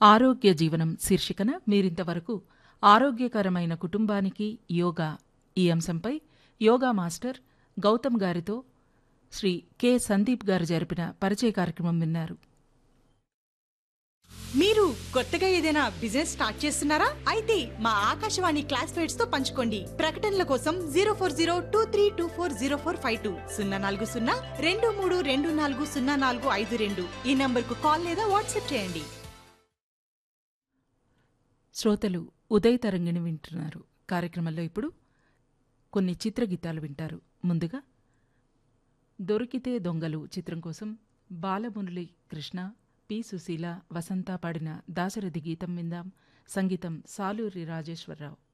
ఆరోగ్య జీవనం శీర్షికన మీరింతవరకు ఆరోగ్యకరమైన కుటుంబానికి యోగా ఈ అంశంపై యోగా మాస్టర్ గౌతమ్ గారితో శ్రీ కె సందీప్ గారు జరిపిన పరిచయ కార్యక్రమం విన్నారు మీరు కొత్తగా ఏదైనా బిజినెస్ స్టార్ట్ చేస్తున్నారా అయితే మా ఆకాశవాణి క్లాస్మేట్స్ తో పంచుకోండి ప్రకటనల కోసం zero four zero two three two four zero four five two సున్నా నాలుగు సున్నా రెండు మూడు రెండు నాలుగు సున్నా నాలుగు ఐదు రెండు ఈ నంబర్ కు కాల్ లేదా వాట్సాప్ చేయండి శ్రోతలు ఉదయ తరంగిణి వింటున్నారు కార్యక్రమంలో ఇప్పుడు కొన్ని చిత్రగీతాలు వింటారు ముందుగా దొరికితే దొంగలు చిత్రం కోసం బాలమురళి కృష్ణ పి సుశీల వసంత పాడిన దాశరథి గీతం విందాం సంగీతం సాలూరి రాజేశ్వరరావు